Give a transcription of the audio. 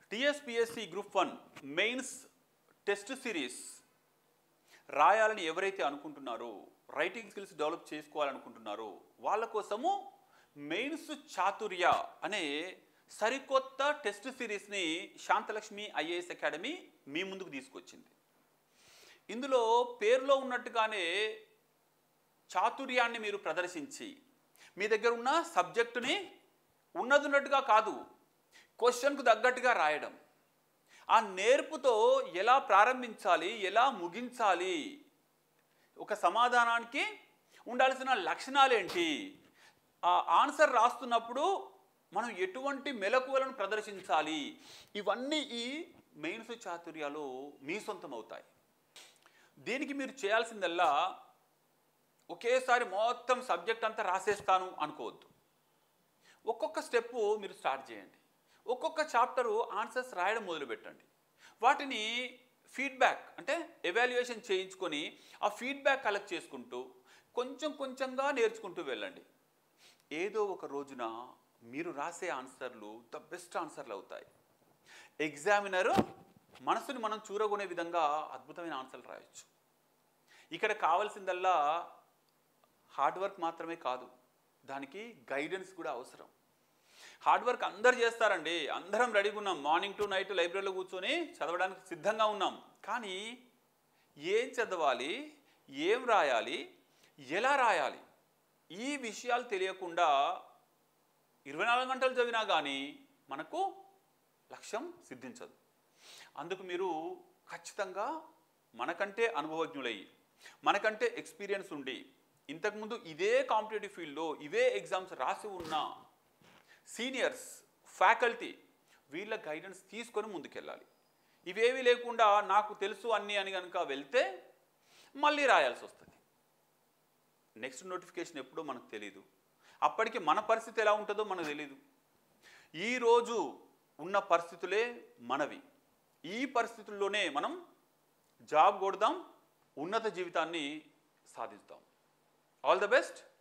TSPSC group one mains test series రాయాలని ఎవరైతే అనుకుంటున్నారో రైటింగ్ స్కిల్స్ డెవలప్ చేసుకోవాలనుకుంటున్నారో వాళ్ళ కోసము మెయిన్స్ చాతుర్య అనే సరికొత్త టెస్ట్ సిరీస్ని శాంతలక్ష్మి ఐఏఎస్ అకాడమీ మీ ముందుకు తీసుకొచ్చింది ఇందులో పేరులో ఉన్నట్టుగానే చాతుర్యాన్ని మీరు ప్రదర్శించి మీ దగ్గర ఉన్న సబ్జెక్టుని ఉన్నది ఉన్నట్టుగా కాదు క్వశ్చన్కు తగ్గట్టుగా రాయడం ఆ నేర్పుతో ఎలా ప్రారంభించాలి ఎలా ముగించాలి ఒక సమాధానానికి ఉండాల్సిన లక్షణాలేంటి ఆ ఆన్సర్ రాస్తున్నప్పుడు మనం ఎటువంటి మెలకువలను ప్రదర్శించాలి ఇవన్నీ ఈ మెయిన్స్ చాతుర్యాలు మీ సొంతం అవుతాయి దీనికి మీరు చేయాల్సిందల్లా ఒకేసారి మొత్తం సబ్జెక్ట్ అంతా రాసేస్తాను అనుకోవద్దు ఒక్కొక్క స్టెప్ మీరు స్టార్ట్ చేయండి ఒక్కొక్క చాప్టరు ఆన్సర్స్ రాయడం మొదలుపెట్టండి వాటిని ఫీడ్బ్యాక్ అంటే ఎవాల్యుయేషన్ చేయించుకొని ఆ ఫీడ్బ్యాక్ కలెక్ట్ చేసుకుంటూ కొంచెం కొంచెంగా నేర్చుకుంటూ వెళ్ళండి ఏదో ఒక రోజున మీరు రాసే ఆన్సర్లు ద బెస్ట్ ఆన్సర్లు అవుతాయి ఎగ్జామినర్ మనసుని మనం చూరగొనే విధంగా అద్భుతమైన ఆన్సర్లు రాయొచ్చు ఇక్కడ కావాల్సిందల్లా హార్డ్ వర్క్ మాత్రమే కాదు దానికి గైడెన్స్ కూడా అవసరం హార్డ్ వర్క్ అందరు చేస్తారండి అందరం రెడీగా ఉన్నాం మార్నింగ్ టు నైట్ లైబ్రరీలో కూర్చొని చదవడానికి సిద్ధంగా ఉన్నాం కానీ ఏం చదవాలి ఏం రాయాలి ఎలా రాయాలి ఈ విషయాలు తెలియకుండా ఇరవై నాలుగు గంటలు చదివినా కానీ మనకు లక్ష్యం సిద్ధించదు అందుకు మీరు ఖచ్చితంగా మనకంటే అనుభవజ్ఞులయ్యి మనకంటే ఎక్స్పీరియన్స్ ఉండి ఇంతకుముందు ఇదే కాంపిటేటివ్ ఫీల్డ్లో ఇవే ఎగ్జామ్స్ రాసి ఉన్న సీనియర్స్ ఫ్యాకల్టీ వీళ్ళ గైడెన్స్ తీసుకొని ముందుకెళ్ళాలి ఇవేవి లేకుండా నాకు తెలుసు అన్నీ అని కనుక వెళ్తే మళ్ళీ రాయాల్సి వస్తుంది నెక్స్ట్ నోటిఫికేషన్ ఎప్పుడో మనకు తెలియదు అప్పటికి మన పరిస్థితి ఎలా ఉంటుందో మనకు తెలియదు ఈరోజు ఉన్న పరిస్థితులే మనవి ఈ పరిస్థితుల్లోనే మనం జాబ్ కొడదాం ఉన్నత జీవితాన్ని సాధిస్తాం ఆల్ ద బెస్ట్